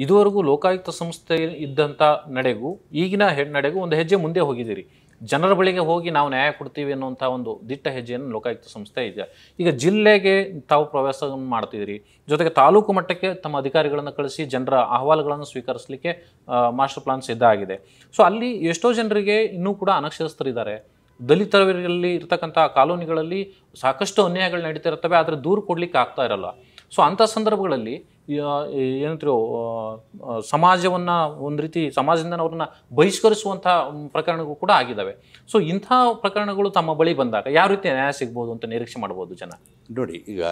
ಇದುವರೆಗೂ ಲೋಕಾಯುಕ್ತ ಸಂಸ್ಥೆ ಇದ್ದಂಥ ನಡೆಗೂ ಈಗಿನ ಹೆ ನಡೆಗೂ ಒಂದು ಹೆಜ್ಜೆ ಮುಂದೆ ಹೋಗಿದ್ದೀರಿ ಜನರ ಬಳಿಗೆ ಹೋಗಿ ನಾವು ನ್ಯಾಯ ಕೊಡ್ತೀವಿ ಅನ್ನುವಂಥ ಒಂದು ದಿಟ್ಟ ಹೆಜ್ಜೆಯನ್ನು ಲೋಕಾಯುಕ್ತ ಸಂಸ್ಥೆ ಇದೆ ಈಗ ಜಿಲ್ಲೆಗೆ ತಾವು ಪ್ರವಾಸವನ್ನು ಮಾಡ್ತಿದ್ದೀರಿ ಜೊತೆಗೆ ತಾಲೂಕು ಮಟ್ಟಕ್ಕೆ ತಮ್ಮ ಅಧಿಕಾರಿಗಳನ್ನು ಕಳಿಸಿ ಜನರ ಅಹವಾಲುಗಳನ್ನು ಸ್ವೀಕರಿಸಲಿಕ್ಕೆ ಮಾಸ್ಟರ್ ಪ್ಲಾನ್ ಸಿದ್ಧ ಆಗಿದೆ ಸೊ ಅಲ್ಲಿ ಎಷ್ಟೋ ಜನರಿಗೆ ಇನ್ನೂ ಕೂಡ ಅನಕ್ಷರಸ್ಥರಿದ್ದಾರೆ ದಲಿತರಲ್ಲಿ ಇರ್ತಕ್ಕಂಥ ಕಾಲೋನಿಗಳಲ್ಲಿ ಸಾಕಷ್ಟು ಅನ್ಯಾಯಗಳು ನಡೀತಿರ್ತವೆ ಆದರೆ ದೂರು ಕೊಡ್ಲಿಕ್ಕೆ ಆಗ್ತಾ ಇರಲ್ಲ ಸೊ ಅಂಥ ಸಂದರ್ಭಗಳಲ್ಲಿ ಏನಂತೀರೋ ಸಮಾಜವನ್ನು ಒಂದು ರೀತಿ ಸಮಾಜದಿಂದ ಅವ್ರನ್ನ ಬಹಿಷ್ಕರಿಸುವಂಥ ಮ್, ಪ್ರಕರಣಗಳು ಕೂಡ ಆಗಿದ್ದಾವೆ ಸೊ ಇಂಥ ಪ್ರಕರಣಗಳು ತಮ್ಮ ಬಳಿ ಬಂದಾಗ ಯಾವ ರೀತಿ ನ್ಯಾಯ ಸಿಗ್ಬೋದು ಅಂತ ನಿರೀಕ್ಷೆ ಮಾಡ್ಬೋದು ಜನ ನೋಡಿ ಈಗ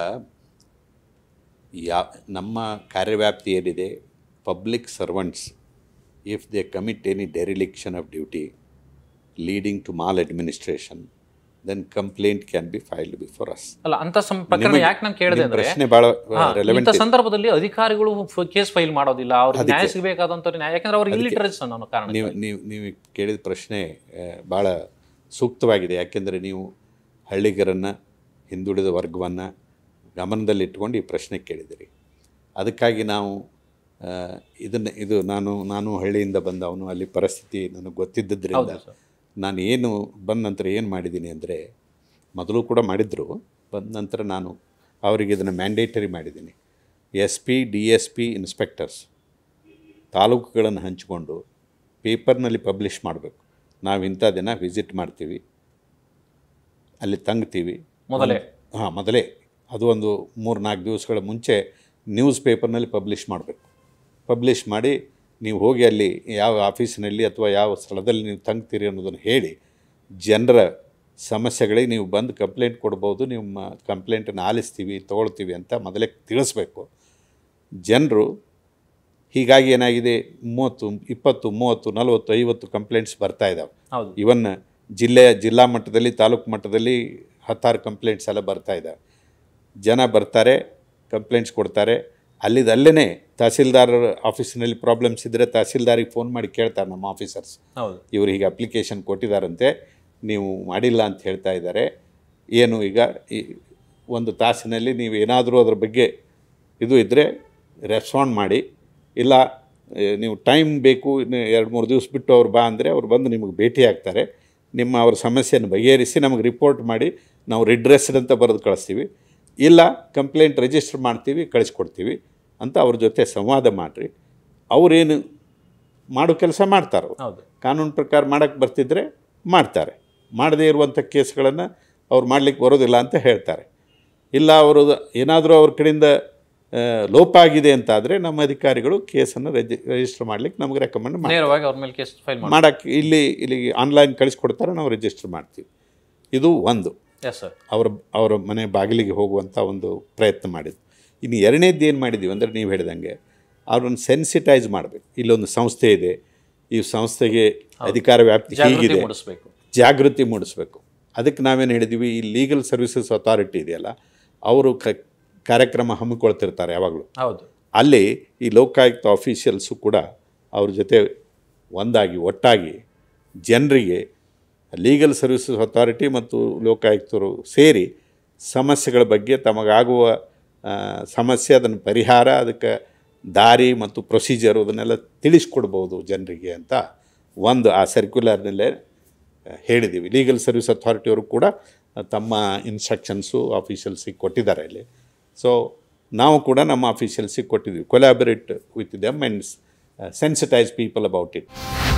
ಯಾ ನಮ್ಮ ಕಾರ್ಯವ್ಯಾಪ್ತಿ ಏನಿದೆ public servants if they commit any dereliction of duty leading to maladministration then complaint can be filed before us ಅಲ್ಲ ಅಂತ ಸಂ ಪ್ರಕರಣ ಯಾಕೆ ನಾನು ಕೇಳಿದೆ ಅಂದ್ರೆ ಪ್ರಶ್ನೆ ಭಾಳ ಹಾ, ರೆಲೆವೆಂಟ್ ಇಂಥ ಸಂದರ್ಭದಲ್ಲಿ ಅಧಿಕಾರಿಗಳು ಕೇಸ್ ಫೈಲ್ ಮಾಡೋದಿಲ್ಲ ಅವ್ರಿಗೆ ನ್ಯಾಯ ಸಿಗಬೇಕಾದಂತ ನ್ಯಾಯ ಯಾಕಂದ್ರೆ ಅವ್ರಿಗೆ ಇಲ್ಲಿಟ್ರೇಸ್ ಅನ್ನೋ ಕಾರಣ ನೀವು ನೀವು ನೀವು ಕೇಳಿದ ಪ್ರಶ್ನೆ ಆ, ಭಾಳ ಸೂಕ್ತವಾಗಿದೆ ಯಾಕೆಂದರೆ ನೀವು ಹಳ್ಳಿಗರನ್ನು ಹಿಂದುಳಿದ ವರ್ಗವನ್ನು ಗಮನದಲ್ಲಿಟ್ಕೊಂಡು ಈ ಪ್ರಶ್ನೆ ಕೇಳಿದಿರಿ ಅದಕ್ಕಾಗಿ ನಾವು ಇದನ್ನು ಇದು ನಾನು ನಾನು ಹಳ್ಳಿಯಿಂದ ಬಂದವನು ಅಲ್ಲಿ ಪರಿಸ್ಥಿತಿ ನನಗೆ ಗೊತ್ತಿದ್ದರಿಂದ ನಾನು ಏನು ಬಂದ ನಂತರ ಏನು ಮಾಡಿದ್ದೀನಿ ಅಂದರೆ ಮೊದಲು ಕೂಡ ಮಾಡಿದ್ರು ಬಂದ ನಂತರ ನಾನು ಅವರಿಗೆ ಇದನ್ನು ಮ್ಯಾಂಡೇಟರಿ ಮಾಡಿದ್ದೀನಿ S P D S P inspectors ತಾಲೂಕುಗಳನ್ನು ಹಂಚಿಕೊಂಡು ಪೇಪರ್ನಲ್ಲಿ ಪಬ್ಲಿಷ್ ಮಾಡಬೇಕು ನಾವು ಇಂಥ ದಿನ ವಿಸಿಟ್ ಮಾಡ್ತೀವಿ ಅಲ್ಲಿ ತಂಗ್ತೀವಿ ಮೊದಲೇ ಹಾಂ ಮೊದಲೇ ಅದು ಒಂದು ಮೂರು ನಾಲ್ಕು ದಿವಸಗಳ ಮುಂಚೆ ನ್ಯೂಸ್ ಪೇಪರ್ನಲ್ಲಿ ಪಬ್ಲಿಷ್ ಮಾಡಬೇಕು ಪಬ್ಲಿಷ್ ಮಾಡಿ ನೀವು ಹೋಗಿ ಅಲ್ಲಿ ಯಾವ ಆಫೀಸಿನಲ್ಲಿ ಅಥವಾ ಯಾವ ಸ್ಥಳದಲ್ಲಿ ನೀವು ತಂಗ್ತೀರಿ ಅನ್ನೋದನ್ನು ಹೇಳಿ ಜನರ ಸಮಸ್ಯೆಗಳಿಗೆ ನೀವು ಬಂದು ಕಂಪ್ಲೇಂಟ್ ಕೊಡ್ಬೋದು ನಿಮ್ಮ ಕಂಪ್ಲೇಂಟನ್ನು ಆಲಿಸ್ತೀವಿ ತೊಗೊಳ್ತೀವಿ ಅಂತ ಮೊದಲೇ ತಿಳಿಸ್ಬೇಕು ಜನರು ಹೀಗಾಗಿ ಏನಾಗಿದೆ ಮೂವತ್ತು ಇಪ್ಪತ್ತು ಮೂವತ್ತು ನಲವತ್ತು ಐವತ್ತು ಕಂಪ್ಲೇಂಟ್ಸ್ ಬರ್ತಾ ಇದ್ದಾವೆ ಹೌದು ಇವನ್ ಜಿಲ್ಲೆಯ ಜಿಲ್ಲಾ ಮಟ್ಟದಲ್ಲಿ ತಾಲೂಕು ಮಟ್ಟದಲ್ಲಿ ಹತ್ತಾರು ಕಂಪ್ಲೇಂಟ್ಸ್ ಎಲ್ಲ ಬರ್ತಾ ಇದ್ದಾವೆ ಜನ ಬರ್ತಾರೆ ಕಂಪ್ಲೇಂಟ್ಸ್ ಕೊಡ್ತಾರೆ ಅಲ್ಲಿದ ಅಲ್ಲೇ ತಹಸೀಲ್ದಾರ್ ಆಫೀಸಿನಲ್ಲಿ ಪ್ರಾಬ್ಲಮ್ಸ್ ಇದ್ದರೆ ತಹಸೀಲ್ದಾರಿಗೆ ಫೋನ್ ಮಾಡಿ ಕೇಳ್ತಾರೆ ನಮ್ಮ ಆಫೀಸರ್ಸ್ ಹೌದು ಇವರು ಹೀಗೆ ಅಪ್ಲಿಕೇಶನ್ ಕೊಟ್ಟಿದ್ದಾರಂತೆ ನೀವು ಮಾಡಿಲ್ಲ ಅಂತ ಹೇಳ್ತಾ ಇದ್ದಾರೆ ಏನು ಈಗ ಈ ಒಂದು ತಾಸಿನಲ್ಲಿ ನೀವು ಏನಾದರೂ ಅದ್ರ ಬಗ್ಗೆ ಇದು ಇದ್ದರೆ ರೆಸ್ಪಾಂಡ್ ಮಾಡಿ ಇಲ್ಲ ಏ, ನೀವು ಟೈಮ್ ಬೇಕು ಇನ್ನು ಎರಡು ಮೂರು ದಿವಸ ಬಿಟ್ಟು ಅವ್ರು ಬಾ ಅಂದರೆ ಅವ್ರು ಬಂದು ನಿಮಗೆ ಭೇಟಿ ಆಗ್ತಾರೆ ನಿಮ್ಮ ಅವ್ರ ಸಮಸ್ಯೆಯನ್ನು ಬಗೆಹರಿಸಿ ನಮಗೆ ರಿಪೋರ್ಟ್ ಮಾಡಿ ನಾವು ರಿಡ್ರೆಸ್ಡ್ ಅಂತ ಬರೆದು ಕಳಿಸ್ತೀವಿ ಇಲ್ಲ ಕಂಪ್ಲೇಂಟ್ ರಿಜಿಸ್ಟರ್ ಮಾಡ್ತೀವಿ ಕಳಿಸ್ಕೊಡ್ತೀವಿ ಅಂತ ಅವ್ರ ಜೊತೆ ಸಂವಾದ ಮಾಡಿರಿ ಅವರೇನು ಮಾಡೋ ಕೆಲಸ ಮಾಡ್ತಾರೆ ಅವ್ರು. ಹೌದು ಕಾನೂನು ಪ್ರಕಾರ ಮಾಡೋಕ್ಕೆ ಬರ್ತಿದ್ರೆ ಮಾಡ್ತಾರೆ ಮಾಡದೇ ಇರುವಂಥ ಕೇಸ್ಗಳನ್ನು ಅವ್ರು ಮಾಡಲಿಕ್ಕೆ ಬರೋದಿಲ್ಲ ಅಂತ ಹೇಳ್ತಾರೆ ಇಲ್ಲ ಅವರು ಏನಾದರೂ ಅವ್ರ ಕಡೆಯಿಂದ ಆ, ಲೋಪ ಆಗಿದೆ ಅಂತಾದರೆ ನಮ್ಮ ಅಧಿಕಾರಿಗಳು ಕೇಸನ್ನು ರೆಜಿ ರಿಜಿಸ್ಟರ್ ಮಾಡ್ಲಿಕ್ಕೆ ನಮಗೆ ರೆಕಮೆಂಡ್ ಮಾಡಿ ನೇರವಾಗಿ ಅವ್ರ ಮೇಲೆ ಕೇಸ್ ಫೈಲ್ ಮಾಡಿ ಮಾಡೋಕ್ಕೆ ಇಲ್ಲಿ ಇಲ್ಲಿ ಆನ್ಲೈನ್ ಕಳಿಸ್ಕೊಡ್ತಾರೆ ನಾವು ರಿಜಿಸ್ಟರ್ ಮಾಡ್ತೀವಿ ಇದು ಒಂದು ಎಸ್ ಸರ್ ಅವರ ಅವರ ಮನೆ ಬಾಗಿಲಿಗೆ ಹೋಗುವಂಥ ಒಂದು ಪ್ರಯತ್ನ ಮಾಡಿದ್ವಿ ಇನ್ನು ಎರಡನೇದ್ದು ಏನು ಮಾಡಿದ್ದೀವಿ ಅಂದರೆ ನೀವು ಹೇಳಿದಂಗೆ ಅವ್ರನ್ನ ಸೆನ್ಸಿಟೈಸ್ ಮಾಡಬೇಕು ಇಲ್ಲೊಂದು ಸಂಸ್ಥೆ ಇದೆ ಈ ಸಂಸ್ಥೆಗೆ ಅಧಿಕಾರ ವ್ಯಾಪ್ತಿ ಜಾಗೃತಿ ಹೀಗಿದೆ ಮೂಡಿಸ್ಬೇಕು ಜಾಗೃತಿ ಮೂಡಿಸ್ಬೇಕು ಅದಕ್ಕೆ ನಾವೇನು ಹೇಳಿದ್ದೀವಿ ಈ ಲೀಗಲ್ ಸರ್ವಿಸಸ್ ಅಥಾರಿಟಿ ಇದೆಯಲ್ಲ ಅವರು ಕ ಕಾರ್ಯಕ್ರಮ ಹಮ್ಮಿಕೊಳ್ತಿರ್ತಾರೆ ಯಾವಾಗಲೂ ಹೌದು ಅಲ್ಲಿ ಈ ಲೋಕಾಯುಕ್ತ ಆಫೀಷಿಯಲ್ಸು ಕೂಡ ಅವ್ರ ಜೊತೆ ಒಂದಾಗಿ ಒಟ್ಟಾಗಿ ಜನರಿಗೆ ಲೀಗಲ್ ಸರ್ವಿಸಸ್ ಅಥಾರಿಟಿ ಮತ್ತು ಲೋಕಾಯುಕ್ತರು ಸೇರಿ ಸಮಸ್ಯೆಗಳ ಬಗ್ಗೆ ತಮಗಾಗುವ ಆ, ಸಮಸ್ಯೆ ಅದನ್ನು ಪರಿಹಾರ ಅದಕ್ಕೆ ದಾರಿ ಮತ್ತು ಪ್ರೊಸೀಜರ್ ಅದನ್ನೆಲ್ಲ ತಿಳಿಸ್ಕೊಡ್ಬೋದು ಜನರಿಗೆ ಅಂತ ಒಂದು ಆ ಸರ್ಕ್ಯುಲರ್ನಲ್ಲೇ ಹೇಳಿದ್ದೀವಿ ಲೀಗಲ್ ಸರ್ವಿಸ್ ಅಥಾರಿಟಿಯವರು ಕೂಡ ತಮ್ಮ ಇನ್ಸ್ಟ್ರಕ್ಷನ್ಸು ಆಫೀಷಿಯಲ್ಸಿಗೆ ಕೊಟ್ಟಿದ್ದಾರೆ ಇಲ್ಲಿ ಸೊ ನಾವು ಕೂಡ ನಮ್ಮ ಆಫೀಷಿಯಲ್ಸಿಗೆ ಕೊಟ್ಟಿದ್ದೀವಿ collaborate with them and sensitise people about it